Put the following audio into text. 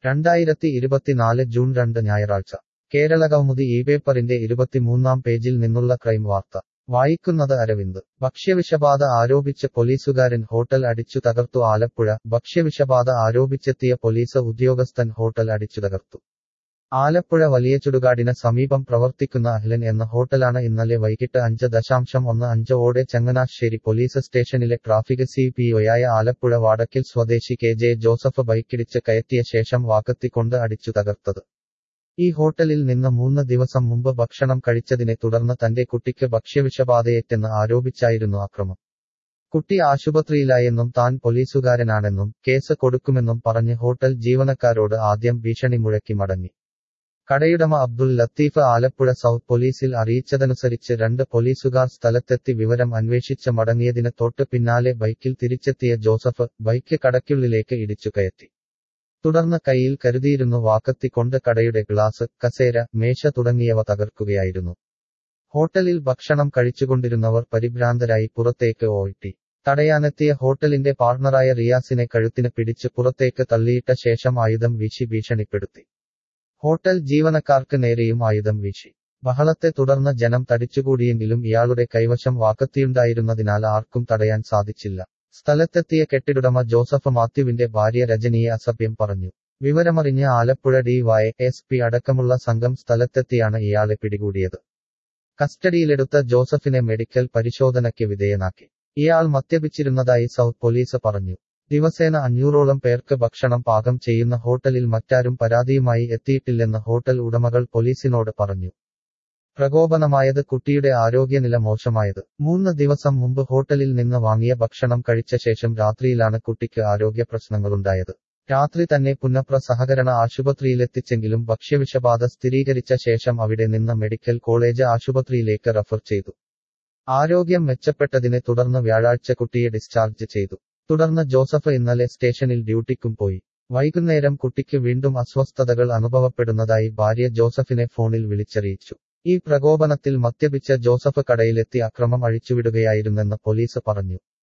രണ്ടായിരത്തി ഇരുപത്തിനാല് ജൂൺ രണ്ട് ഞായറാഴ്ച കേരളകൗമുദി ഈ പേപ്പറിന്റെ ഇരുപത്തിമൂന്നാം പേജിൽ നിന്നുള്ള ക്രൈം വാർത്ത വായിക്കുന്നത് അരവിന്ദ് ഭക്ഷ്യവിഷബാധ ആരോപിച്ച് പോലീസുകാരൻ ഹോട്ടൽ അടിച്ചു തകർത്തു ആലപ്പുഴ ഭക്ഷ്യവിഷബാധ ആരോപിച്ചെത്തിയ പോലീസ് ഉദ്യോഗസ്ഥൻ ഹോട്ടൽ അടിച്ചു തകർത്തു ആലപ്പുഴ വലിയ ചുടുകാടിന് സമീപം പ്രവർത്തിക്കുന്ന അഹ്ലൻ എന്ന ഹോട്ടലാണ് ഇന്നലെ വൈകിട്ട് അഞ്ച് ദശാംശം ഒന്ന് അഞ്ച് ഓടെ ചങ്ങനാശ്ശേരി പോലീസ് സ്റ്റേഷനിലെ ട്രാഫിക് സി പി ഒയായ ആലപ്പുഴ വാടക്കിൽ സ്വദേശി കെ ജെ ജോസഫ് ബൈക്കിടിച്ച് കയറ്റിയ ശേഷം വാക്കത്തിക്കൊണ്ട് അടിച്ചു തകർത്തത് ഈ ഹോട്ടലിൽ നിന്ന് മൂന്ന് ദിവസം മുമ്പ് ഭക്ഷണം കഴിച്ചതിനെ തുടർന്ന് തന്റെ കുട്ടിക്ക് ഭക്ഷ്യവിഷബാധയേറ്റെന്ന് ആരോപിച്ചായിരുന്നു അക്രമം കുട്ടി ആശുപത്രിയിലായെന്നും താൻ പോലീസുകാരനാണെന്നും കേസ് കൊടുക്കുമെന്നും പറഞ്ഞ് ഹോട്ടൽ ജീവനക്കാരോട് ആദ്യം ഭീഷണി മുഴക്കി മടങ്ങി കടയുടമ അബ്ദുൽ ലത്തീഫ് ആലപ്പുഴ സൗത്ത് പോലീസിൽ അറിയിച്ചതനുസരിച്ച് രണ്ട് പോലീസുകാർ സ്ഥലത്തെത്തി വിവരം അന്വേഷിച്ച് മടങ്ങിയതിന് തൊട്ട് പിന്നാലെ ബൈക്കിൽ തിരിച്ചെത്തിയ ജോസഫ് ബൈക്ക് കടയ്ക്കുള്ളിലേക്ക് ഇടിച്ചു കയറ്റി തുടർന്ന് കയ്യിൽ കരുതിയിരുന്നു വാക്കത്തി കൊണ്ട് കടയുടെ ഗ്ലാസ് കസേര മേശ തുടങ്ങിയവ തകർക്കുകയായിരുന്നു ഹോട്ടലിൽ ഭക്ഷണം കഴിച്ചുകൊണ്ടിരുന്നവർ പരിഭ്രാന്തരായി പുറത്തേക്ക് ഓയിട്ടി തടയാനെത്തിയ ഹോട്ടലിന്റെ പാർട്ണറായ റിയാസിനെ കഴുത്തിന് പിടിച്ച് പുറത്തേക്ക് തള്ളിയിട്ട ശേഷം ആയുധം വീശി ഭീഷണിപ്പെടുത്തി ഹോട്ടൽ ജീവനക്കാർക്ക് നേരെയും ആയുധം വീശി ബഹളത്തെ തുടർന്ന് ജനം തടിച്ചുകൂടിയെങ്കിലും ഇയാളുടെ കൈവശം വാക്കത്തിയുണ്ടായിരുന്നതിനാൽ ആർക്കും തടയാൻ സാധിച്ചില്ല സ്ഥലത്തെത്തിയ കെട്ടിടുടമ ജോസഫ് മാത്യുവിന്റെ ഭാര്യ രജനിയെ അസഭ്യം പറഞ്ഞു വിവരമറിഞ്ഞ Alappuzha D Y S P അടക്കമുള്ള സംഘം സ്ഥലത്തെത്തിയാണ് ഇയാളെ പിടികൂടിയത് കസ്റ്റഡിയിലെടുത്ത ജോസഫിനെ മെഡിക്കൽ പരിശോധനയ്ക്ക് വിധേയനാക്കി ഇയാൾ മദ്യപിച്ചിരുന്നതായി സൗത്ത് പോലീസ് പറഞ്ഞു ദിവസേന അഞ്ഞൂറോളം പേർക്ക് ഭക്ഷണം പാകം ചെയ്യുന്ന ഹോട്ടലിൽ മറ്റാരും പരാതിയുമായി എത്തിയിട്ടില്ലെന്ന് ഹോട്ടൽ ഉടമകൾ പോലീസിനോട് പറഞ്ഞു പ്രകോപനമായത് കുട്ടിയുടെ ആരോഗ്യനില മോശമായത് മൂന്ന് ദിവസം മുമ്പ് ഹോട്ടലിൽ നിന്ന് വാങ്ങിയ ഭക്ഷണം കഴിച്ച ശേഷം രാത്രിയിലാണ് കുട്ടിക്ക് ആരോഗ്യ പ്രശ്നങ്ങളുണ്ടായത് രാത്രി തന്നെ പുന്നപ്ര സഹകരണ ആശുപത്രിയിലെത്തിച്ചെങ്കിലും ഭക്ഷ്യവിഷബാധ സ്ഥിരീകരിച്ച ശേഷം അവിടെ നിന്ന് മെഡിക്കൽ കോളേജ് ആശുപത്രിയിലേക്ക് റഫർ ചെയ്തു ആരോഗ്യം മെച്ചപ്പെട്ടതിനെ തുടർന്ന് വ്യാഴാഴ്ച കുട്ടിയെ ഡിസ്ചാർജ് ചെയ്തു തുടർന്ന് ജോസഫ് ഇന്നലെ സ്റ്റേഷനിൽ ഡ്യൂട്ടിക്കും പോയി വൈകുന്നേരം കുട്ടിക്ക് വീണ്ടും അസ്വസ്ഥതകൾ അനുഭവപ്പെടുന്നതായി ഭാര്യ ജോസഫിനെ ഫോണിൽ വിളിച്ചറിയിച്ചു ഈ പ്രകോപനത്തിൽ മദ്യപിച്ച ജോസഫ് കടയിലെത്തി അക്രമം അഴിച്ചുവിടുകയായിരുന്നെന്ന് പോലീസ് പറഞ്ഞു